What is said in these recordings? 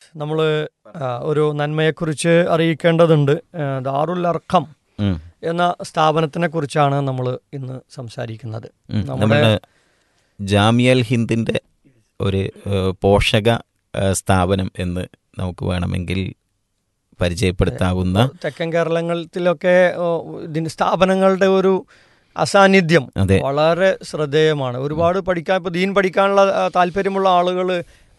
നമ്മൾ ഒരു നന്മയെക്കുറിച്ച് അറിയിക്കേണ്ടതുണ്ട് ആ, ദാറുൽ അർക്കം ഉം. എന്ന സ്ഥാപനത്തിനെ കുറിച്ചാണ് നമ്മൾ ഇന്ന് സംസാരിക്കുന്നത് ഉം. നമ്മുടെ നമ്മുടെ ജാമിയൽ ഹിന്ദിന്റെ ഒരു ഏഹ്, പോഷക ഏഹ്, സ്ഥാപനം എന്ന് നമുക്ക് വേണമെങ്കിൽ പരിചയപ്പെടുത്താവുന്ന തെക്കൻ കേരളത്തിലൊക്കെ ഓ, ഇതിന് സ്ഥാപനങ്ങളുടെ ഒരു അസാന്നിധ്യം അതെ വളരെ ശ്രദ്ധേയമാണ് ഒരുപാട് പഠിക്കാൻ ഇപ്പൊ ദീൻ പഠിക്കാനുള്ള ആ, താല്പര്യമുള്ള ആളുകൾ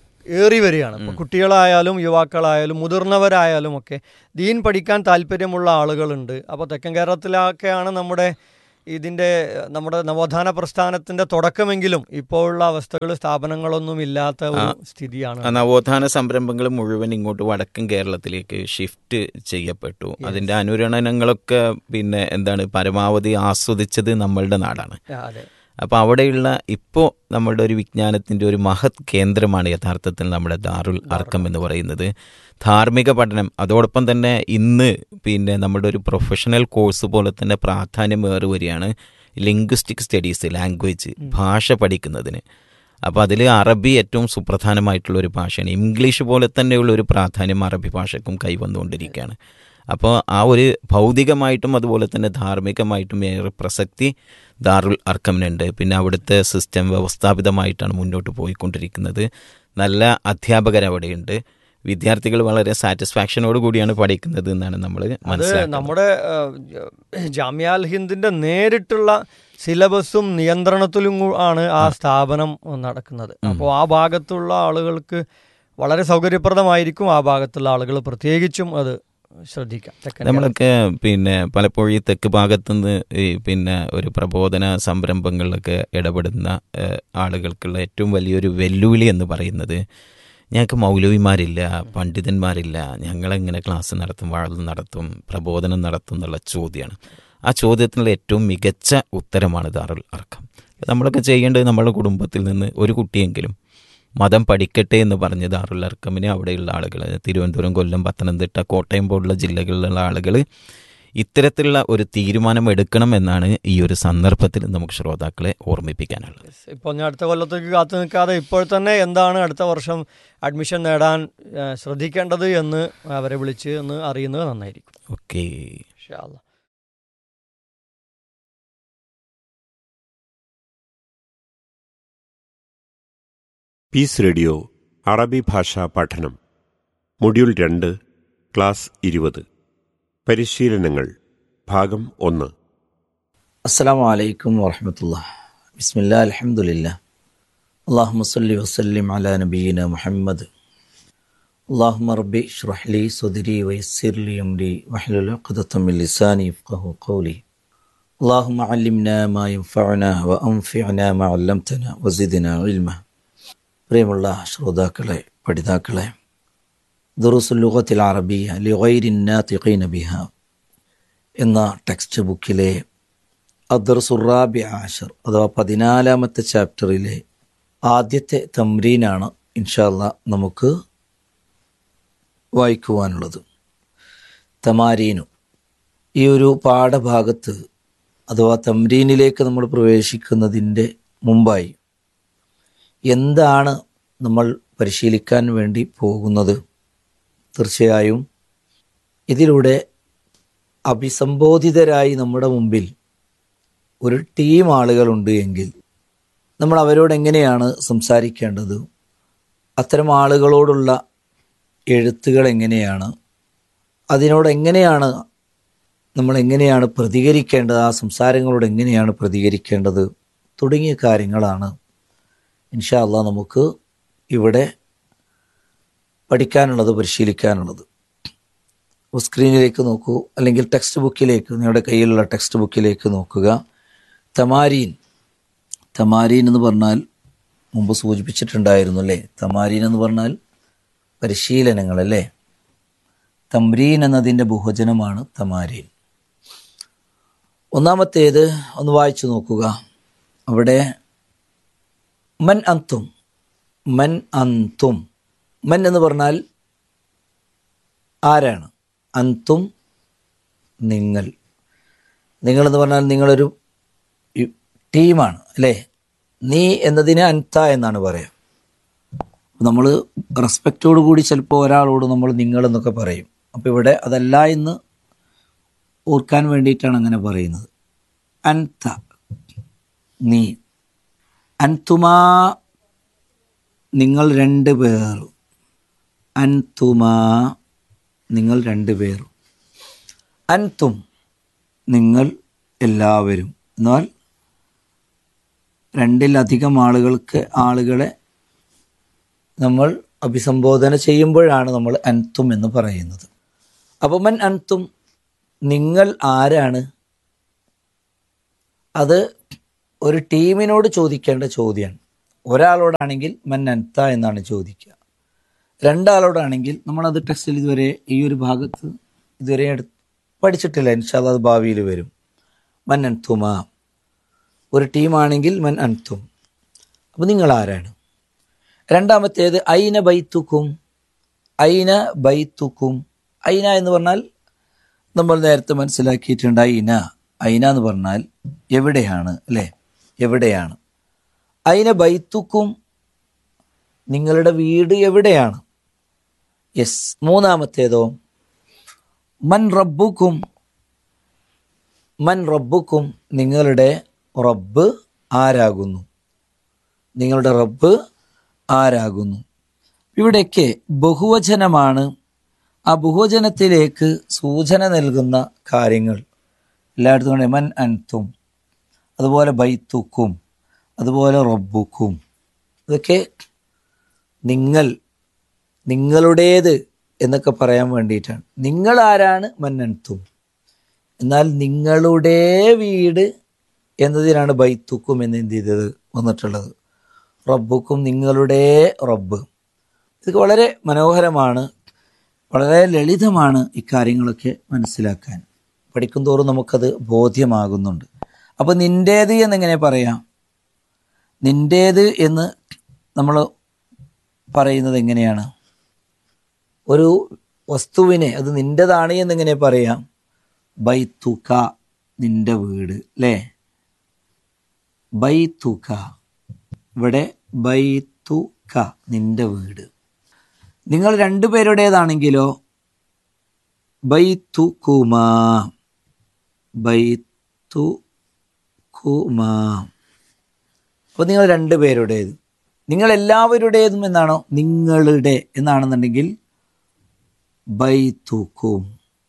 ഏറി വരികയാണ് ഇപ്പൊ കുട്ടികളായാലും യുവാക്കളായാലും മുതിർന്നവരായാലും ഒക്കെ ദീൻ പഠിക്കാൻ താല്പര്യമുള്ള ആളുകളുണ്ട് അപ്പോൾ തെക്കൻ കേരളത്തിലൊക്കെയാണ് നമ്മുടെ ഇതിൻ്റെ നമ്മുടെ നവോത്ഥാന പ്രസ്ഥാനത്തിന്റെ തുടക്കമെങ്കിലും ഇപ്പോഴുള്ള അവസ്ഥകൾ സ്ഥാപനങ്ങളൊന്നും ഇല്ലാത്ത ഒരു സ്ഥിതിയാണ് ആ നവോത്ഥാന സംരംഭങ്ങൾ മുഴുവൻ ഇങ്ങോട്ട് വടക്കൻ കേരളത്തിലേക്ക് ഷിഫ്റ്റ് ചെയ്യപ്പെട്ടു അതിന്റെ അനുരണനങ്ങളൊക്കെ പിന്നെ എന്താണ് പരമാവധി ആസ്വദിച്ചത് നമ്മളുടെ നാടാണ് ആ, അതെ അപ്പോൾ അവിടെയുള്ള ഇപ്പോൾ നമ്മളുടെ ഒരു വിജ്ഞാനത്തിൻ്റെ ഒരു മഹത് കേന്ദ്രമാണ് യഥാർത്ഥത്തിൽ നമ്മുടെ ദാറുൽ അർക്കം എന്ന് പറയുന്നത് ധാർമ്മിക പഠനം അതോടൊപ്പം തന്നെ ഇന്ന് പിന്നെ നമ്മുടെ ഒരു പ്രൊഫഷണൽ കോഴ്സ് പോലെ തന്നെ പ്രാധാന്യം ഏറി വരികയാണ് ലിംഗ്വിസ്റ്റിക് സ്റ്റഡീസ് ലാംഗ്വേജ് ഭാഷ പഠിക്കുന്നതിന് അപ്പോൾ അതിൽ അറബി ഏറ്റവും സുപ്രധാനമായിട്ടുള്ള ഒരു ഭാഷയാണ് ഇംഗ്ലീഷ് പോലെ തന്നെയുള്ള ഒരു പ്രാധാന്യം അറബി ഭാഷയ്ക്കും കൈവന്നുകൊണ്ടിരിക്കുകയാണ് അപ്പോൾ ആ ഒരു ഭൗതികമായിട്ടും അതുപോലെ തന്നെ ധാർമ്മികമായിട്ടും ഏറെ പ്രസക്തി ദാറുൽ അർക്കമിനുണ്ട് പിന്നെ അവിടുത്തെ സിസ്റ്റം വ്യവസ്ഥാപിതമായിട്ടാണ് മുന്നോട്ട് പോയിക്കൊണ്ടിരിക്കുന്നത് നല്ല അധ്യാപകർ അവിടെയുണ്ട് വിദ്യാർത്ഥികൾ വളരെ സാറ്റിസ്ഫാക്ഷനോട് കൂടിയാണ് പഠിക്കുന്നത് എന്നാണ് നമ്മൾ അത് മനസ്സിലാക്കുന്നത് നമ്മുടെ ഏഹ്, ജാമ്യാൽ ഹിന്ദിന്റെ നേരിട്ടുള്ള സിലബസും നിയന്ത്രണത്തിലും കൂ- ആണ് ആ സ്ഥാപനം നടക്കുന്നത് അപ്പോൾ ആ ഭാഗത്തുള്ള ആളുകൾക്ക് വളരെ സൗകര്യപ്രദമായിരിക്കും ആ ഭാഗത്തുള്ള ആളുകൾ പ്രത്യേകിച്ചും അത് ശ്രദ്ധിക്കാം തെക്കൻ നമ്മളൊക്കെ പിന്നെ പലപ്പോഴും ഈ തെക്ക് ഭാഗത്തുനിന്ന് ഈ പിന്നെ ഒരു പ്രബോധന സംരംഭങ്ങളിലൊക്കെ ഇടപെടുന്ന ഏഹ്, ആളുകൾക്കുള്ള ഏറ്റവും വലിയൊരു വെല്ലുവിളി എന്ന് പറയുന്നത് ഞങ്ങൾക്ക് മൗലവിമാരില്ല പണ്ഡിതന്മാരില്ല ഞങ്ങളെങ്ങനെ ക്ലാസ് നടത്തും വാഴ നടത്തും പ്രബോധനം നടത്തും എന്നുള്ള ചോദ്യമാണ് ആ ചോദ്യത്തിനുള്ള ഏറ്റവും മികച്ച ഉത്തരമാണ് ദാറുൽ അർക്കം നമ്മളൊക്കെ ചെയ്യേണ്ടത് നമ്മുടെ കുടുംബത്തിൽ നിന്ന് ഒരു കുട്ടിയെങ്കിലും മതം പഠിക്കട്ടെ എന്ന് പറഞ്ഞ് ദാറുൽ അർക്കമിന് അവിടെയുള്ള ആളുകൾ തിരുവനന്തപുരം കൊല്ലം പത്തനംതിട്ട കോട്ടയം പോലുള്ള ജില്ലകളിലുള്ള ആളുകൾ ഇത്തരത്തിലുള്ള ഒരു തീരുമാനം എടുക്കണം എന്നാണ് ഈ ഒരു സന്ദർഭത്തിൽ നമുക്ക് ശ്രോതാക്കളെ ഓർമ്മിപ്പിക്കാനുള്ളത് ഇപ്പോൾ ഞാൻ അടുത്ത കൊല്ലത്തേക്ക് കാത്തു നിൽക്കാതെ ഇപ്പോൾ തന്നെ എന്താണ് അടുത്ത വർഷം അഡ്മിഷൻ നേടാൻ ഏഹ്, ശ്രദ്ധിക്കേണ്ടത് എന്ന് അവരെ വിളിച്ച് ഒന്ന് അറിയുന്നത് നന്നായിരിക്കും ഓക്കെ ഇൻഷാ അല്ലാ. പീസ് റേഡിയോ അറബി ഭാഷാ പഠനം മൊഡ്യൂൾ രണ്ട് ക്ലാസ് ഇരുപത് പരിശീലനങ്ങൾ ഭാഗം ഒന്ന് അസ്സാം വലൈക്കും വാഹമത്തുള്ള ബിസ്മില്ലാ അലഹമുല്ല അള്ളാഹു സല്ലി വസ്ലിം അല നബീന മുഹമ്മദ് അള്ളാഹു റബ്ബി ഷ്റഹ്ലി സുദിരി വയസ്സിർലി അംരി വഹ്ലുൽ ഉഖ്ദത്തം മിൻ ലിസാനി യഫ്ഖഹു ഖൗലി اللهم علمنا ما ينفعنا وأنفعنا ما علمتنا وزدنا علما പ്രിയമുള്ള ശ്രോതാക്കളെ പഠിതാക്കളെ ദുറുസുല്ലുഖത്തിൽ അറബിയ ലിഗൈരിൻ നാതിഖീന ബിഹ എന്ന ടെക്സ്റ്റ് ബുക്കിലെ അദ്ദർസുറാബി ആഷർ അഥവാ പതിനാലാമത്തെ ചാപ്റ്ററിലെ ആദ്യത്തെ തമ്രീനാണ് ഇൻഷാല്ല നമുക്ക് വായിക്കുവാനുള്ളത് തമാരീനു ഈ ഒരു പാഠഭാഗത്ത് അഥവാ തമ്രീനിലേക്ക് നമ്മൾ പ്രവേശിക്കുന്നതിൻ്റെ മുമ്പായി എന്താണ് നമ്മൾ പരിശീലിക്കാൻ വേണ്ടി പോകുന്നത് തീർച്ചയായും ഇതിലൂടെ അഭിസംബോധിതരായി നമ്മുടെ മുമ്പിൽ ഒരു ടീം ആളുകളുണ്ട് എങ്കിൽ നമ്മൾ അവരോട് എങ്ങനെയാണ് സംസാരിക്കേണ്ടത് അത്തരം ആളുകളോടുള്ള എഴുത്തുകൾ എങ്ങനെയാണ് അതിനോട് എങ്ങനെയാണ് നമ്മൾ എങ്ങനെയാണ് പ്രതികരിക്കേണ്ടത് ആ സംസാരങ്ങളോട് എങ്ങനെയാണ് പ്രതികരിക്കേണ്ടത് തുടങ്ങിയ കാര്യങ്ങളാണ് ഇൻഷാ അള്ളാഹ് നമുക്ക് ഇവിടെ പഠിക്കാനുള്ളത് പരിശീലിക്കാനുള്ളത് അപ്പോൾ സ്ക്രീനിലേക്ക് നോക്കൂ അല്ലെങ്കിൽ ടെക്സ്റ്റ് ബുക്കിലേക്ക് നിങ്ങളുടെ കയ്യിലുള്ള ടെക്സ്റ്റ് ബുക്കിലേക്ക് നോക്കുക തമാരീൻ തമാരീൻ എന്ന് പറഞ്ഞാൽ മുമ്പ് സൂചിപ്പിച്ചിട്ടുണ്ടായിരുന്നു അല്ലേ തമാരീൻ എന്ന് പറഞ്ഞാൽ പരിശീലനങ്ങൾ അല്ലേ തമ്രീൻ എന്നതിൻ്റെ ബഹുവചനമാണ് തമാരീൻ ഒന്നാമത്തേത് ഒന്ന് വായിച്ചു നോക്കുക അവിടെ മൻ അന്തും മൻ അന്തും മൻ എന്ന് പറഞ്ഞാൽ ആരാണ് അന്തും നിങ്ങൾ നിങ്ങളെന്ന് പറഞ്ഞാൽ നിങ്ങളൊരു യു- ടീമാണ് അല്ലേ നീ എന്നതിന് അൻത എന്നാണ് പറയാം നമ്മൾ റെസ്പെക്റ്റോട് കൂടി ചിലപ്പോൾ ഒരാളോട് നമ്മൾ നിങ്ങളെന്നൊക്കെ പറയും അപ്പോൾ ഇവിടെ അതല്ല എന്ന് ഓർക്കാൻ വേണ്ടിയിട്ടാണ് അങ്ങനെ പറയുന്നത് അൻത നീ അൻതുമാ നിങ്ങൾ രണ്ട് പേർ അൻതുമാ നിങ്ങൾ രണ്ട് പേർ അൻതും നിങ്ങൾ എല്ലാവരും എന്നാൽ രണ്ടിലധികം ആളുകൾക്ക് ആളുകളെ നമ്മൾ അഭിസംബോധന ചെയ്യുമ്പോഴാണ് നമ്മൾ അൻതും എന്ന് പറയുന്നത് അപ്പം മൻ അൻതും നിങ്ങൾ ആരാണ് അത് ഒരു ടീമിനോട് ചോദിക്കേണ്ട ചോദ്യമാണ് ഒരാളോടാണെങ്കിൽ മൻ അൻത എന്നാണ് ചോദിക്കുക രണ്ടാളോടാണെങ്കിൽ നമ്മളത് ടെക്സ്റ്റിൽ ഇതുവരെ ഈ ഒരു ഭാഗത്ത് ഇതുവരെ എടു- പഠിച്ചിട്ടില്ല ഇൻഷാല്ല അത് ഭാവിയിൽ വരും മൻ അൻതുമ ഒരു ടീമാണെങ്കിൽ മൻ അൻതും അപ്പം നിങ്ങൾ ആരാണ് രണ്ടാമത്തേത് ഐന ബൈത്തുക്കും ഐന ബൈത്തുക്കും ഐന എന്ന് പറഞ്ഞാൽ നമ്മൾ നേരത്തെ മനസ്സിലാക്കിയിട്ടുണ്ട് ഐന ഐന എന്ന് പറഞ്ഞാൽ എവിടെയാണ് അല്ലേ എവിടെയാണ് ഐന ബൈത്തുക്കും നിങ്ങളുടെ വീട് എവിടെയാണ് യെസ് മൂന്നാമത്തേതോ മൻ റബ്ബുക്കും മൻ റബ്ബുക്കും നിങ്ങളുടെ റബ്ബ് ആരാകുന്നു നിങ്ങളുടെ റബ്ബ് ആരാകുന്നു ഇവിടെയൊക്കെ ബഹുവചനമാണ് ആ ബഹുവചനത്തിലേക്ക് സൂചന നൽകുന്ന കാര്യങ്ങൾ എല്ലായിടത്തും ഉണ്ട്. മൻ അൻതും അതുപോലെ ബൈത്തുക്കും അതുപോലെ റബ്ബുക്കും ഇതൊക്കെ നിങ്ങൾ നിങ്ങളുടേത് എന്നൊക്കെ പറയാൻ വേണ്ടിയിട്ടാണ് നിങ്ങൾ ആരാണ് മന്നൻത്തും എന്നാൽ നിങ്ങളുടെ വീട് എന്നതിനാണ് ബൈത്തുക്കും എന്ന് എന്ത് ചെയ്തത് വന്നിട്ടുള്ളത് റബ്ബുക്കും നിങ്ങളുടെ റബ്ബ് ഇതൊക്കെ വളരെ മനോഹരമാണ് വളരെ ലളിതമാണ് ഇക്കാര്യങ്ങളൊക്കെ മനസ്സിലാക്കാൻ പഠിക്കും തോറും നമുക്കത് ബോധ്യമാകുന്നുണ്ട് അപ്പോൾ നിൻ്റേത് എന്നെങ്ങനെ പറയാം നിൻ്റേത് എന്ന് നമ്മൾ പറയുന്നത് എങ്ങനെയാണ് ഒരു വസ്തുവിനെ അത് നിൻ്റെതാണ് എന്നെങ്ങനെ പറയാം ബൈത്തുക നിന്റെ വീട് അല്ലേ ബൈത്തുക ഇവിടെ ബൈത്തുക നിന്റെ വീട് നിങ്ങൾ രണ്ടുപേരുടേതാണെങ്കിലോ ബൈത്തുകുമാ ബൈത്തുകുമാ അപ്പോൾ നിങ്ങൾ രണ്ടുപേരുടേത് നിങ്ങൾ എല്ലാവരുടേതും എന്നാണോ നിങ്ങളുടെ എന്നാണെന്നുണ്ടെങ്കിൽ ബൈത്തുക്കും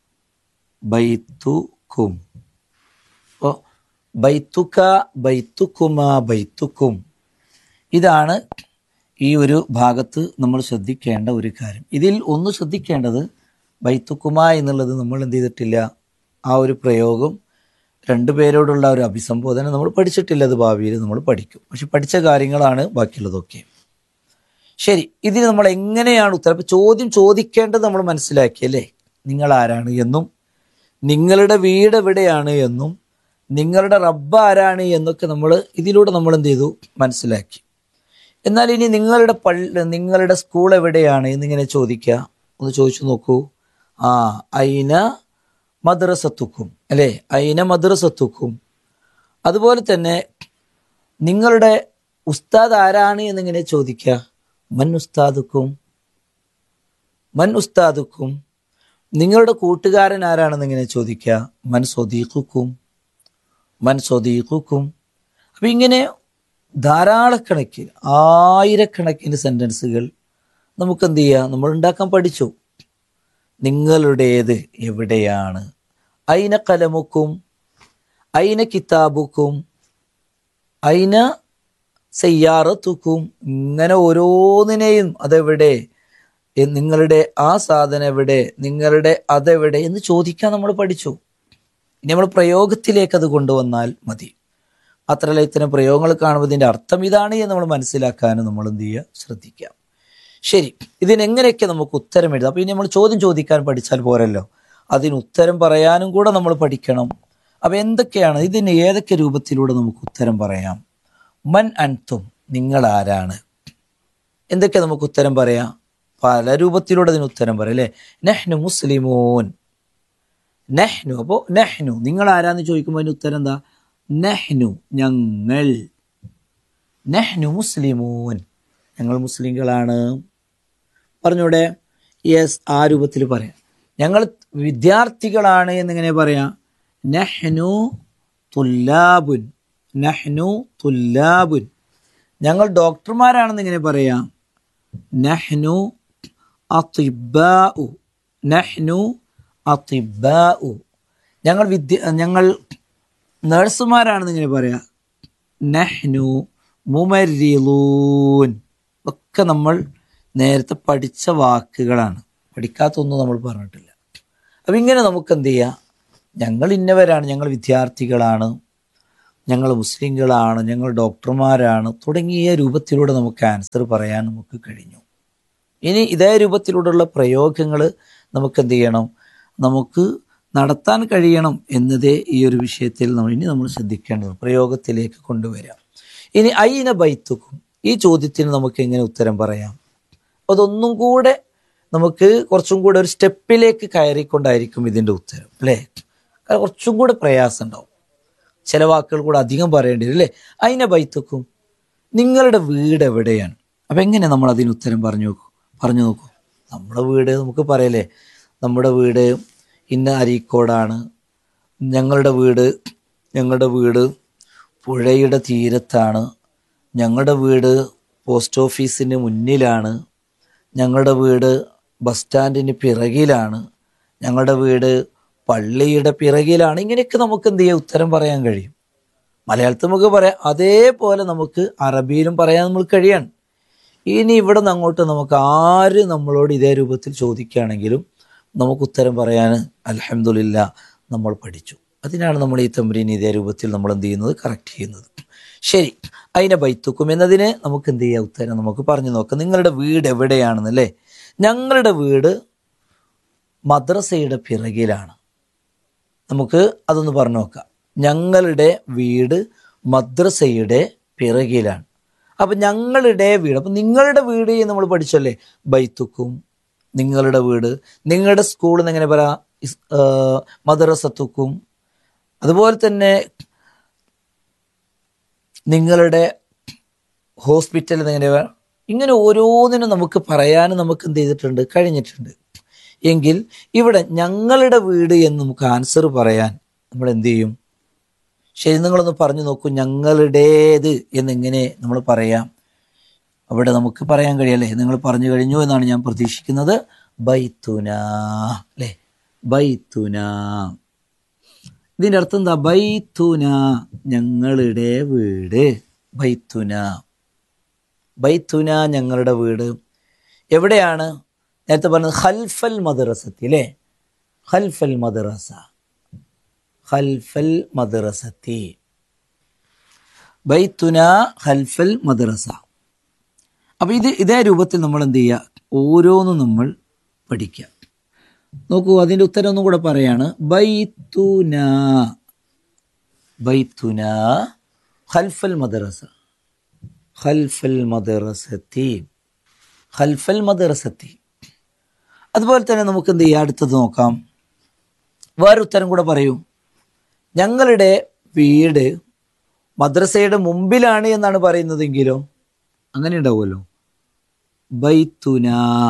ബൈത്തുക്കും അപ്പോൾ ബൈത്തുക്ക ബൈത്തുക്കുമ ബൈത്തുക്കും ഇതാണ് ഈ ഒരു ഭാഗത്ത് നമ്മൾ ശ്രദ്ധിക്കേണ്ട ഒരു കാര്യം ഇതിൽ ഒന്ന് ശ്രദ്ധിക്കേണ്ടത് ബൈത്തുക്കുമ എന്നുള്ളത് നമ്മൾ എന്ത് ചെയ്തിട്ടില്ല ആ ഒരു പ്രയോഗം രണ്ടു പേരോടുള്ള ഒരു അഭിസംബോധന നമ്മൾ പഠിച്ചിട്ടില്ല അത് ഭാവിയിൽ നമ്മൾ പഠിക്കും പക്ഷെ പഠിച്ച കാര്യങ്ങളാണ് ബാക്കിയുള്ളതൊക്കെ ശരി ഇതിന് നമ്മൾ എങ്ങനെയാണ് ഉത്തരം ഇപ്പൊ ചോദ്യം ചോദിക്കേണ്ടത് നമ്മൾ മനസ്സിലാക്കി അല്ലേ നിങ്ങൾ ആരാണ് എന്നും നിങ്ങളുടെ വീട് എവിടെയാണ് എന്നും നിങ്ങളുടെ റബ്ബ് ആരാണ് എന്നൊക്കെ നമ്മൾ ഇതിലൂടെ നമ്മൾ എന്ത് ചെയ്തു മനസ്സിലാക്കി എന്നാൽ ഇനി നിങ്ങളുടെ പള്ളി നിങ്ങളുടെ സ്കൂൾ എവിടെയാണ് എന്നിങ്ങനെ ചോദിക്കുക ഒന്ന് ചോദിച്ചു നോക്കൂ ആ അയിന മദ്രസത്തുക്കും അല്ലേ അയിന മദ്രസത്തുക്കും അതുപോലെ തന്നെ നിങ്ങളുടെ ഉസ്താദ് ആരാണ് എന്നിങ്ങനെ ചോദിക്കുക മൻ ഉസ്താദുക്കും മൻ ഉസ്താദുക്കും നിങ്ങളുടെ കൂട്ടുകാരൻ ആരാണെന്ന് ഇങ്ങനെ ചോദിക്കുക മൻ സ്വദീഖുക്കും മൻ സ്വദീഖുക്കും അപ്പൊ ഇങ്ങനെ ധാരാളക്കണക്കിന് ആയിരക്കണക്കിന് സെന്റൻസുകൾ നമുക്ക് എന്ത് ചെയ്യാം നമ്മൾ ഉണ്ടാക്കാൻ പഠിച്ചു നിങ്ങളുടേത് എവിടെയാണ് അയിന കലമുക്കും അയിന കിതാബുക്കും അയിന സയ്യാറത്തുക്കും ഇങ്ങനെ ഓരോന്നിനെയും അതെവിടെ എ- നിങ്ങളുടെ ആ സാധനം എവിടെ നിങ്ങളുടെ അതെവിടെ എന്ന് ചോദിക്കാൻ നമ്മൾ പഠിച്ചു ഇനി നമ്മൾ പ്രയോഗത്തിലേക്ക് അത് കൊണ്ടുവന്നാൽ മതി മാത്രമല്ല ഇത്തരം പ്രയോഗങ്ങൾ കാണുമ്പോൾ ഇതിന്റെ അർത്ഥം ഇതാണ് എന്ന് നമ്മൾ മനസ്സിലാക്കാനും നമ്മൾ എന്ത് ചെയ്യുക ശ്രദ്ധിക്കാം ശരി ഇതിനെങ്ങനെയൊക്കെ നമുക്ക് ഉത്തരം എഴുതാം അപ്പൊ ഇനി നമ്മൾ ചോദ്യം ചോദിക്കാൻ പഠിച്ചാൽ പോരല്ലോ അതിന് ഉത്തരം പറയാനും കൂടെ നമ്മൾ പഠിക്കണം അപ്പൊ എന്തൊക്കെയാണ് ഇതിന് ഏതൊക്കെ രൂപത്തിലൂടെ നമുക്ക് ഉത്തരം പറയാം മൻ അൻതും നിങ്ങൾ ആരാണ് എന്തൊക്കെ നമുക്ക് ഉത്തരം പറയാം പല രൂപത്തിലൂടെ അതിന് ഉത്തരം പറയാം അല്ലേ നെഹ്നു മുസ്ലിമൂൻ നെഹ്നു അപ്പോ നെഹ്നു നിങ്ങൾ ആരാന്ന് ചോദിക്കുമ്പോൾ അതിന് ഉത്തരം എന്താ നെഹ്നു ഞങ്ങൾ നെഹ്നു മുസ്ലിമൂൻ ഞങ്ങൾ മുസ്ലിങ്ങളാണ് പറഞ്ഞൂടെ യെസ് ആ രൂപത്തിൽ പറയാം ഞങ്ങൾ വിദ്യാർത്ഥികളാണ് എന്നിങ്ങനെ പറയാം നഹ്നു തുല്ലാബുൻ നഹ്നു തുല്ലാബുൻ ഞങ്ങൾ ഡോക്ടർമാരാണെന്ന് ഇങ്ങനെ പറയാം നഹ്നു അതിബാഉ നഹ്നു അതിബാഉ ഞങ്ങൾ വിദ്യ ഞങ്ങൾ നഴ്സുമാരാണെന്ന് ഇങ്ങനെ പറയാം നഹ്നു മുമരിലൂൻ ഒക്കെ നമ്മൾ നേരത്തെ പഠിച്ച വാക്കുകളാണ് പഠിക്കാത്തൊന്നും നമ്മൾ പറഞ്ഞിട്ടില്ല അപ്പം ഇങ്ങനെ നമുക്ക് എന്ത് ചെയ്യാം ഞങ്ങൾ ഇന്നവരാണ് ഞങ്ങൾ വിദ്യാർത്ഥികളാണ് ഞങ്ങൾ മുസ്ലിങ്ങളാണ് ഞങ്ങൾ ഡോക്ടർമാരാണ് തുടങ്ങിയ രൂപത്തിലൂടെ നമുക്ക് ആൻസർ പറയാൻ നമുക്ക് കഴിഞ്ഞു ഇനി ഇതേ രൂപത്തിലൂടെയുള്ള പ്രയോഗങ്ങൾ നമുക്ക് എന്ത് ചെയ്യണം നമുക്ക് നടത്താൻ കഴിയണം എന്നതേ ഈ ഒരു വിഷയത്തിൽ നമ്മൾ ഇനി നമ്മൾ ശ്രദ്ധിക്കേണ്ടത് പ്രയോഗത്തിലേക്ക് കൊണ്ടുവരാം ഇനി അയിന ബൈത്തുക്കും ഈ ചോദ്യത്തിന് നമുക്ക് എങ്ങനെ ഉത്തരം പറയാം അതൊന്നും കൂടെ നമുക്ക് കുറച്ചും കൂടെ ഒരു സ്റ്റെപ്പിലേക്ക് കയറിക്കൊണ്ടായിരിക്കും ഇതിൻ്റെ ഉത്തരം അല്ലേ കാരണം കുറച്ചും കൂടെ പ്രയാസം ഉണ്ടാവും ചില വാക്കുകൾ കൂടെ അധികം പറയേണ്ടി വരും അല്ലേ അതിനെ ബൈത്തുക്കും നിങ്ങളുടെ വീട് എവിടെയാണ് അപ്പം എങ്ങനെ നമ്മൾ അതിന് ഉത്തരം പറഞ്ഞു നോക്കൂ പറഞ്ഞു നോക്കൂ നമ്മുടെ വീട് നമുക്ക് പറയല്ലേ നമ്മുടെ വീട് ഇന്ന അരീക്കോടാണ് ഞങ്ങളുടെ വീട് ഞങ്ങളുടെ വീട് പുഴയുടെ തീരത്താണ് ഞങ്ങളുടെ വീട് പോസ്റ്റ് ഓഫീസിന് മുന്നിലാണ് ഞങ്ങളുടെ വീട് ബസ് സ്റ്റാൻഡിന് പിറകിലാണ് ഞങ്ങളുടെ വീട് പള്ളിയുടെ പിറകിലാണ് ഇങ്ങനെയൊക്കെ നമുക്ക് എന്ത് ചെയ്യാം ഉത്തരം പറയാൻ കഴിയും മലയാളത്തിൽ നമുക്ക് പറയാം അതേപോലെ നമുക്ക് അറബിയിലും പറയാൻ നമ്മൾ കഴിയാണ് ഇനി ഇവിടെ നിന്ന് അങ്ങോട്ട് നമുക്ക് ആര് നമ്മളോട് ഇതേ രൂപത്തിൽ ചോദിക്കുകയാണെങ്കിലും നമുക്ക് ഉത്തരം പറയാൻ അലഹമില്ല നമ്മൾ പഠിച്ചു അതിനാണ് നമ്മൾ ഈ തമ്പരീൻ ഇതേ രൂപത്തിൽ നമ്മൾ എന്ത് ചെയ്യുന്നത് കറക്റ്റ് ചെയ്യുന്നത് ശരി അതിനെ ബൈത്തുക്കും എന്നതിന് നമുക്ക് എന്ത് ചെയ്യാം ഉത്തരം നമുക്ക് പറഞ്ഞു നോക്കാം നിങ്ങളുടെ വീട് എവിടെയാണെന്നല്ലേ ഞങ്ങളുടെ വീട് മദ്രസയുടെ പിറകിലാണ് നമുക്ക് അതൊന്ന് പറഞ്ഞു നോക്കാം ഞങ്ങളുടെ വീട് മദ്രസയുടെ പിറകിലാണ് അപ്പം ഞങ്ങളുടെ വീട് അപ്പം നിങ്ങളുടെ വീട് എന്ന് നമ്മൾ പഠിച്ചല്ലേ ബൈത്തുക്കും നിങ്ങളുടെ വീട് നിങ്ങളുടെ സ്കൂൾ എങ്ങനെ പറയാ ഇസ്- ആ, മദ്രസത്തുക്കും അതുപോലെ തന്നെ നിങ്ങളുടെ ഹോസ്പിറ്റൽ എങ്ങനെ പറയാം ഇങ്ങനെ ഓരോന്നിനും നമുക്ക് പറയാനും നമുക്ക് എന്ത് ചെയ്തിട്ടുണ്ട് കഴിഞ്ഞിട്ടുണ്ട് എങ്കിൽ ഇവിടെ ഞങ്ങളുടെ വീട് എന്ന് നമുക്ക് ആൻസർ പറയാൻ നമ്മൾ എന്ത് ചെയ്യും ശരി നിങ്ങളൊന്ന് പറഞ്ഞു നോക്കൂ ഞങ്ങളുടേത് എന്നിങ്ങനെ നമ്മൾ പറയാം അവിടെ നമുക്ക് പറയാൻ കഴിയല്ലേ നിങ്ങൾ പറഞ്ഞു കഴിഞ്ഞു എന്നാണ് ഞാൻ പ്രതീക്ഷിക്കുന്നത് ബൈത്തുന അല്ലേ ബൈത്തുന ഇതിന്റെ അർത്ഥം എന്താ ബൈത്തുന ഞങ്ങളുടെ വീട് ബൈത്തുന ബൈത്തുന ഞങ്ങളുടെ വീട് എവിടെയാണ് നേരത്തെ പറഞ്ഞത് ഹൽഫൽ മദ്രസത്തി അല്ലേ ഹൽഫൽ മദ്രസ ഹൽഫൽ മദ്രസത്തി ബൈത്തുന ഹൽഫൽ മദ്രസ അപ്പൊ ഇത് ഇതേ രൂപത്തിൽ നമ്മൾ എന്ത് ചെയ്യുക ഓരോന്നും നമ്മൾ പഠിക്കുക നോക്കൂ അതിന്റെ ഉത്തരം ഒന്നും കൂടെ പറയാണ് ബൈത്തുന ബൈത്തുന ഹൽഫൽ മദ്രസ ഖൽഫൽ മദ്രസത്തി ഖൽഫൽ മദ്രസത്തി അതുപോലെ തന്നെ നമുക്ക് എന്ത് ചെയ്യാം അടുത്തത് നോക്കാം വേറെ ഉത്തരം കൂടെ പറയൂ ഞങ്ങളുടെ വീട് മദ്രസയുടെ മുമ്പിലാണ് എന്നാണ് പറയുന്നതെങ്കിലോ അങ്ങനെ ഉണ്ടാവുമല്ലോ ബൈത്തുന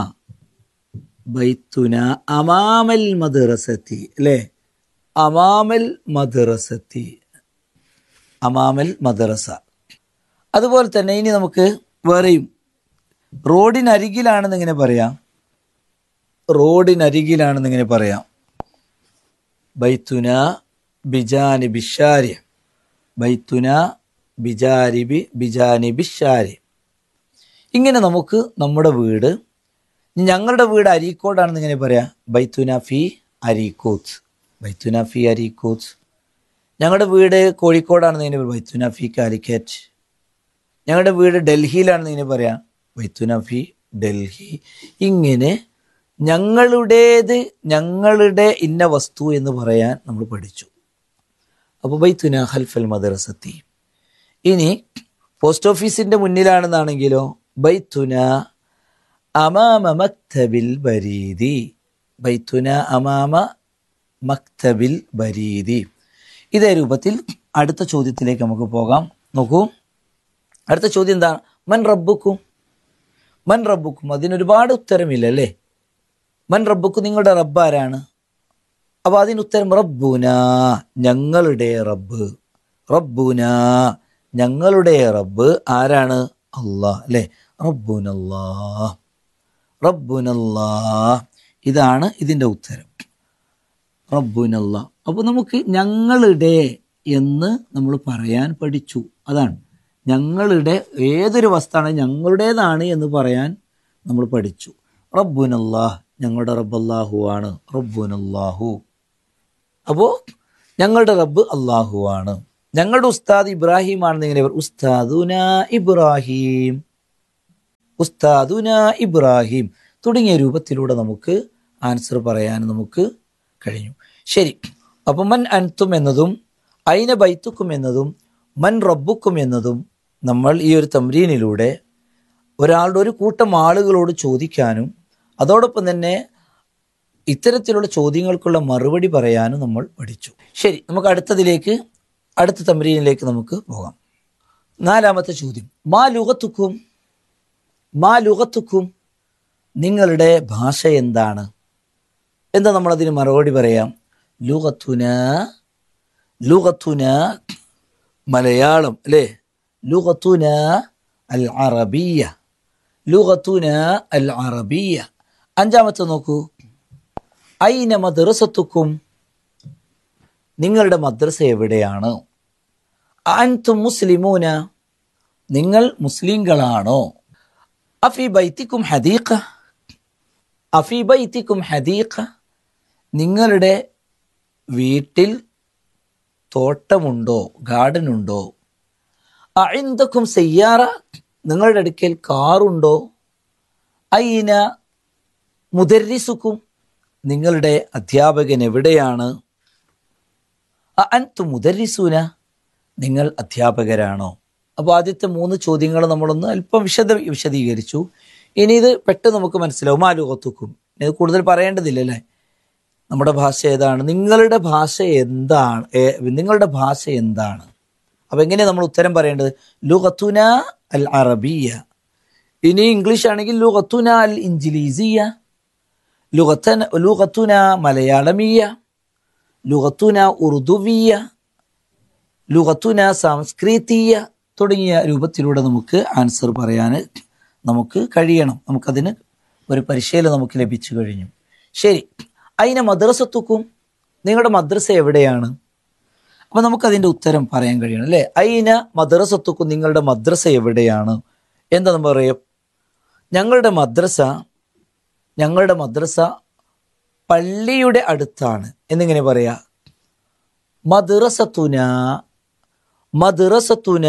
ബൈത്തുന അമാമൽ മദ്രസത്തി അല്ലേ അമാമൽ മദ്രസത്തി അമാമൽ മദ്രസ അതുപോലെ തന്നെ ഇനി നമുക്ക് വേറെയും റോഡിനരികിലാണെന്ന് ഇങ്ങനെ പറയാം റോഡിനരികിലാണെന്ന് ഇങ്ങനെ പറയാം ബൈത്തുന ബിജാനി ബിഷാരി ബൈത്തുന ബിജാരിബി ബിജാനി ബിഷാരി ഇങ്ങനെ നമുക്ക് നമ്മുടെ വീട് ഞങ്ങളുടെ വീട് അരീക്കോടാണെന്ന് ഇങ്ങനെ പറയാം ബൈത്തുന ഫി അരീക്കോത്ത് ബൈത്തുന ഫി അരീക്കോത്ത് ഞങ്ങളുടെ വീട് കോഴിക്കോടാണെന്ന് ഇങ്ങനെ പറയാം ബൈത്തുന ഫി കാലിക്കറ്റ് ഞങ്ങളുടെ വീട് ഡൽഹിയിലാണെന്ന് ഇങ്ങനെ പറയാം ബൈത്തുന ഫി ഡൽഹി ഇങ്ങനെ ഞങ്ങളുടേത് ഞങ്ങളുടെ ഇന്ന വസ്തു എന്ന് പറയാൻ നമ്മൾ പഠിച്ചു അപ്പോൾ ബൈത്തുന ഹൽഫൽ മദ്രസത്തി ഇനി പോസ്റ്റ് ഓഫീസിന്റെ മുന്നിലാണെന്നാണെങ്കിലോ ബൈത്തുന അമാമ മക്തബിൽ ബരീദി ബൈത്തുന അമാമ മക്തബിൽ ബരീദി ഇതേ രൂപത്തിൽ അടുത്ത ചോദ്യത്തിലേക്ക് നമുക്ക് പോകാം നോക്കൂ അടുത്ത ചോദ്യം എന്താണ് മൻ റബ്ബുക്കും മൻ റബ്ബുക്കും അതിനൊരുപാട് ഉത്തരമില്ല അല്ലേ മൻ റബ്ബുക്കും നിങ്ങളുടെ റബ്ബ് ആരാണ് അപ്പൊ അതിന് ഉത്തരം റബ്ബുന ഞങ്ങളുടെ റബ്ബ് റബ്ബുന ഞങ്ങളുടെ റബ്ബ് ആരാണ് അള്ളാ അല്ലേ റബ്ബുനല്ലാ റബ്ബുനല്ലാ ഇതാണ് ഇതിന്റെ ഉത്തരം റബ്ബുനല്ല അപ്പോൾ നമുക്ക് ഞങ്ങളുടെ എന്ന് നമ്മൾ പറയാൻ പഠിച്ചു അതാണ് ഞങ്ങളുടെ ഏതൊരു വസ്താണ് ഞങ്ങളുടേതാണ് എന്ന് പറയാൻ നമ്മൾ പഠിച്ചു റബ്ബുനല്ലാഹ് ഞങ്ങളുടെ റബ്ബല്ലാഹു ആണ് റബ്ബുനല്ലാഹു അപ്പോൾ ഞങ്ങളുടെ റബ്ബ് അള്ളാഹു ആണ് ഞങ്ങളുടെ ഉസ്താദ് ഇബ്രാഹിം ആണെന്ന് എങ്ങനെ പറയും ഉസ്താദുന ഇബ്രാഹിം ഉസ്താദുന ഇബ്രാഹിം തുടങ്ങിയ രൂപത്തിലൂടെ നമുക്ക് ആൻസർ പറയാൻ നമുക്ക് കഴിഞ്ഞു ശരി അപ്പം മൻ അൻതും എന്നതും ഐന ബൈത്തുക്കും എന്നതും മൻ റബ്ബുക്കും എന്നതും നമ്മൾ ഈ ഒരു തമ്രീനിലൂടെ ഒരാളുടെ ഒരു കൂട്ടം ആളുകളോട് ചോദിക്കാനും അതോടൊപ്പം തന്നെ ഇത്തരത്തിലുള്ള ചോദ്യങ്ങൾക്കുള്ള മറുപടി പറയാനും നമ്മൾ പഠിച്ചു ശരി നമുക്ക് അടുത്തതിലേക്ക് അടുത്ത തമ്രീനിലേക്ക് നമുക്ക് പോകാം നാലാമത്തെ ചോദ്യം മാ ലുഗത്തുക്കും മാ ലുഗത്തുക്കും നിങ്ങളുടെ ഭാഷ എന്താണ് എന്താ നമ്മളതിന് മറുപടി പറയാം ലുഗത്തുന ലുഗത്തുന മലയാളം അല്ലേ ലുഗത്തുന അൽ അറബിയ ലുഗത്തുന അൽ അറബിയ അഞ്ചാമത്തെ നോക്കൂ ഐന മദ്രസത്തുക്കും നിങ്ങളുടെ മദ്രസ എവിടെയാണ് അൻതും മുസ്ലിമൂന നിങ്ങൾ മുസ്ലിങ്ങളാണോ അഫി ബൈത്തിക്കും ഹദീഖ അഫി ബൈത്തിക്കും ഹദീഖ നിങ്ങളുടെ വീട്ടിൽ തോട്ടമുണ്ടോ ഗാർഡൻ ഉണ്ടോ അഴിന്തക്കും സെയ്യാറ നിങ്ങളുടെ അടുക്കൽ കാറുണ്ടോ അയിന മുദരിസുക്കും നിങ്ങളുടെ അധ്യാപകൻ എവിടെയാണ് അൻതു മുദരിസൂന നിങ്ങൾ അധ്യാപകരാണോ അപ്പോൾ ആദ്യത്തെ മൂന്ന് ചോദ്യങ്ങൾ നമ്മളൊന്ന് അല്പം വിശദ വിശദീകരിച്ചു ഇനി ഇത് പെട്ടെന്ന് നമുക്ക് മനസ്സിലാവും ആലുകത്തുക്കും ഇത് കൂടുതൽ പറയേണ്ടതില്ല അല്ലേ നമ്മുടെ ഭാഷ ഏതാണ് നിങ്ങളുടെ ഭാഷ എന്താണ് ഏ- നിങ്ങളുടെ ഭാഷ എന്താണ് അപ്പൊ എങ്ങനെയാണ് നമ്മൾ ഉത്തരം പറയേണ്ടത് ലുഗത്തുന അൽ അറബിയ ഇനി ഇംഗ്ലീഷ് ആണെങ്കിൽ ലുഗത്തുന അൽ ഇഞ്ചിലീസിയ ലുഗത്തന ലുഗത്തുന മലയാളമീയ ലുഗത്തുന ഉറുദുവിയ ലുഗത്തുന സംസ്കൃതീയ തുടങ്ങിയ രൂപത്തിലൂടെ നമുക്ക് ആൻസർ പറയാൻ നമുക്ക് കഴിയണം നമുക്കതിന് ഒരു പരിശീലനം നമുക്ക് ലഭിച്ചു കഴിഞ്ഞു ശരി അതിനെ മദ്രസത്തുക്കും നിങ്ങളുടെ മദ്രസ എവിടെയാണ് അപ്പൊ നമുക്കതിന്റെ ഉത്തരം പറയാൻ കഴിയണം അല്ലേ അയിന മദ്രസത്തുക്കും നിങ്ങളുടെ മദ്രസ എവിടെയാണ് എന്താ നമ്മൾ പറയാം ഞങ്ങളുടെ മദ്രസ ഞങ്ങളുടെ മദ്രസ പള്ളിയുടെ അടുത്താണ് എന്നിങ്ങനെ പറയാ മദ്രസത്തുന മദ്രസത്തുന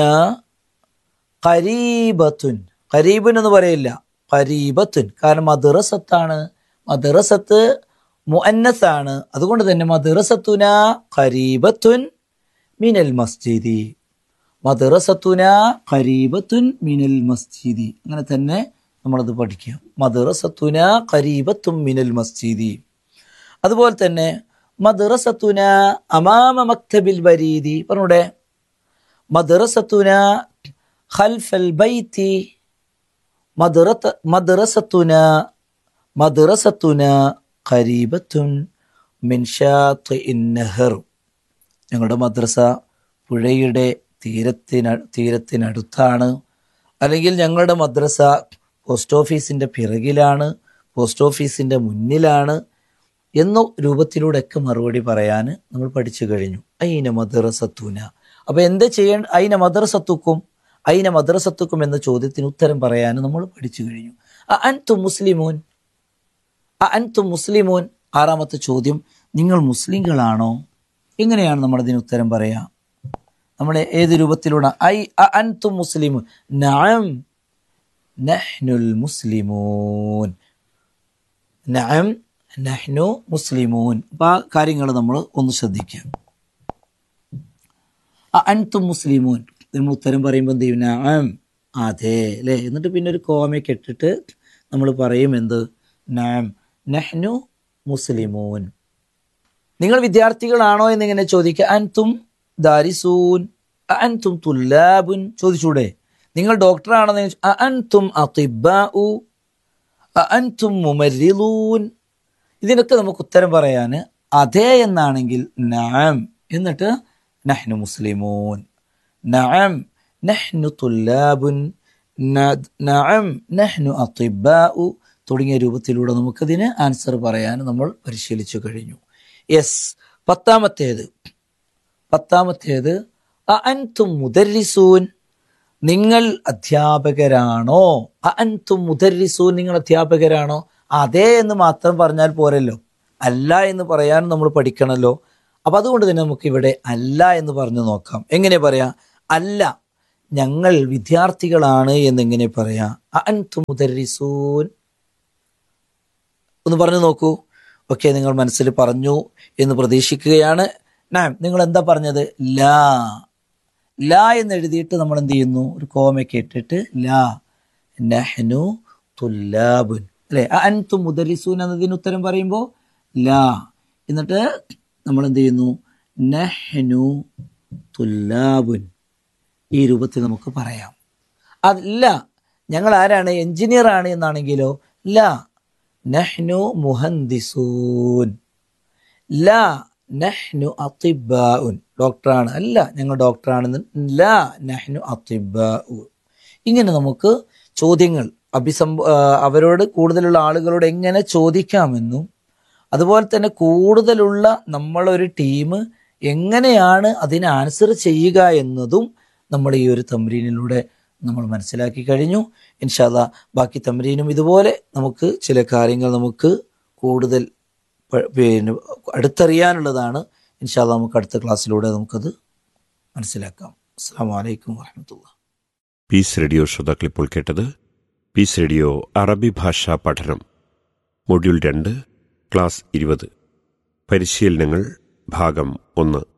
കരീബത്തുൻ കരീബുൻ എന്ന് പറയില്ല കരീബത്തുൻ കാരണം മദ്രസത്താണ് മദ്രസത്ത് മുഅന്നസാണ് അതുകൊണ്ട് തന്നെ മദ്രസത്തുന കരീബത്തുൻ മിനൽ മസ്ജിദി മദ്രസത്തുന കരീബത്തുൻ മിനൽ മസ്ജിദി അങ്ങനെ തന്നെ നമ്മളത് പഠിക്കുക മദ്രസത്തുന കരീബത്തും മിനൽ മസ്ജിദി അതുപോലെ തന്നെ മദ്രസത്തുന അമാമ മക്തബിൽ ബരീദി പറഞ്ഞൂടെ മദ്രസത്തുന ഖൽഫൽ ബൈത്തി മദ്റത്ത മദ്രസത്തുന മദ്രസത്തുന ഖരീബത്തുൻ മിൻ ഷാത്തിഇൻ നഹർ ഞങ്ങളുടെ മദ്രസ പുഴയുടെ തീരത്തിന തീരത്തിനടുത്താണ് അല്ലെങ്കിൽ ഞങ്ങളുടെ മദ്രസ പോസ്റ്റ് ഓഫീസിന്റെ പിറകിലാണ് പോസ്റ്റ് ഓഫീസിന്റെ മുന്നിലാണ് എന്ന രൂപത്തിലൂടെയൊക്കെ മറുപടി പറയാൻ നമ്മൾ പഠിച്ചു കഴിഞ്ഞു അയിന മദ്രസത്തുന അപ്പൊ എന്താ ചെയ്യേണ്ട അയിന മദ്രസത്തുക്കും അയിന മദ്രസത്തുക്കും എന്ന ചോദ്യത്തിന് ഉത്തരം പറയാൻ നമ്മൾ പഠിച്ചു കഴിഞ്ഞു അൻതു മുസ്ലിമോൻ അൻതു മുസ്ലിമോൻ ആറാമത്തെ ചോദ്യം നിങ്ങൾ മുസ്ലിങ്ങളാണോ എങ്ങനെയാണ് നമ്മൾ അതിന് ഉത്തരം പറയാ നമ്മളെ ഏത് രൂപത്തിലൂടെ ഐ അൻതു മുസ്ലിമോൻ നഅം നഹ്നുൽ മുസ്ലിമൂൻ നഅം നഹ്നു മുസ്ലിമൂൻ അപ്പൊ ആ കാര്യങ്ങൾ നമ്മൾ ഒന്ന് ശ്രദ്ധിക്കാം അൻതും മുസ്ലിമൂൻ നമ്മൾ ഉത്തരം പറയുമ്പോൾ എന്ത് ചെയ്യും നഅം അതെ അല്ലേ എന്നിട്ട് പിന്നെ ഒരു കോമയൊക്കെ ഇട്ടിട്ട് നമ്മൾ പറയും എന്ത് നഅം നഹ്നു മുസ്ലിമൂൻ നിങ്ങൾ വിദ്യാർത്ഥികളാണോ എന്നിങ്ങനെ ചോദിക്കുക അൻതും ദാരിസൂൻ അൻതും തുല്ലാബുൻ ചോദിച്ചൂടെ നിങ്ങൾ ഡോക്ടറാണെന്ന് ചോദിച്ചു, അൻതും അതിബാഉ അൻതും മുമരിലൂൻ ഇതിനൊക്കെ നമുക്ക് ഉത്തരം പറയാൻ അതെ എന്നാണെങ്കിൽ നഅം എന്നിട്ട് നഹ്നു മുസ്ലിമൂൻ നഅം നഹ്നു തുല്ലാബുൻ ന- നഅം നഹ്നു അത്തിബാഉ തുടങ്ങിയ രൂപത്തിലൂടെ നമുക്കതിന് ആൻസർ പറയാൻ നമ്മൾ പരിശീലിച്ചു കഴിഞ്ഞു യെസ് പത്താമത്തേത് പത്താമത്തേത് അൻതും മുദരിസൂൻ നിങ്ങൾ അധ്യാപകരാണോ അൻതും മുദരിസൂൻ നിങ്ങൾ അധ്യാപകരാണോ അതെ എന്ന് മാത്രം പറഞ്ഞാൽ പോരല്ലോ അല്ല എന്ന് പറയാൻ നമ്മൾ പഠിക്കണമല്ലോ അപ്പൊ അതുകൊണ്ട് തന്നെ നമുക്ക് ഇവിടെ അല്ല എന്ന് പറഞ്ഞു നോക്കാം എങ്ങനെ പറയാ അല്ല ഞങ്ങൾ വിദ്യാർത്ഥികളാണ് എന്നെങ്ങനെ പറയാ അൻതും മുദരിസൂൻ ഒന്ന് പറഞ്ഞു നോക്കൂ ഓക്കെ നിങ്ങൾ മനസ്സിൽ പറഞ്ഞു എന്ന് പ്രതീക്ഷിക്കുകയാണ് നാം നിങ്ങൾ എന്താ പറഞ്ഞത് ലാ ലാ എന്ന് എഴുതിയിട്ട് നമ്മൾ എന്ത് ചെയ്യുന്നു ഒരു കോമയൊക്കെ ഇട്ടിട്ട് ലാ നഹ്നു തുല്ലാബുൻ അല്ലെ അൻതു മുദരിസൂൻ എന്നതിന് ഉത്തരം പറയുമ്പോൾ ലാ എന്നിട്ട് നമ്മൾ എന്ത് ചെയ്യുന്നു നഹ്നു തുല്ലാബുൻ ഈ രൂപത്തിൽ നമുക്ക് പറയാം അതല്ല ഞങ്ങൾ ആരാണ് എഞ്ചിനീയർ ആണ് എന്നാണെങ്കിലോ ലാ നഹ്നു മുഹന്ദിസൂൻ ലാ നഹ്നു അത്തിബാഉൻ ഡോക്ടറാണ് അല്ല ഞങ്ങൾ ഡോക്ടറാണെന്ന് ലാ നഹ്നു അത്തിബാഉ ഇങ്ങനെ നമുക്ക് ചോദ്യങ്ങൾ അഭിസംബ ആ, അവരോട് കൂടുതലുള്ള ആളുകളോട് എങ്ങനെ ചോദിക്കാമെന്നും അതുപോലെ തന്നെ കൂടുതലുള്ള നമ്മളൊരു ടീം എങ്ങനെയാണ് അതിന് ആൻസർ ചെയ്യുക എന്നതും നമ്മൾ ഈ ഒരു തമ്രീനിലൂടെ നമ്മൾ മനസ്സിലാക്കി കഴിഞ്ഞു ഇൻഷാല്ല ബാക്കി തമ്രീനും ഇതുപോലെ നമുക്ക് ചില കാര്യങ്ങൾ നമുക്ക് കൂടുതൽ പ- പിന്നെ അടുത്തറിയാനുള്ളതാണ് ഇൻഷാല്ല നമുക്ക് അടുത്ത ക്ലാസ്സിലൂടെ നമുക്കത് മനസ്സിലാക്കാം അസ്സാം വലൈക്കും വാഹമത്തുള്ള പീസ് റേഡിയോ ശ്രോതാക്കൾ ഇപ്പോൾ കേട്ടത് പീസ് റേഡിയോ അറബി ഭാഷാ പഠനം മൊഡ്യൂൾ രണ്ട് ക്ലാസ് ഇരുപത് പരിശീലനങ്ങൾ ഭാഗം ഒന്ന്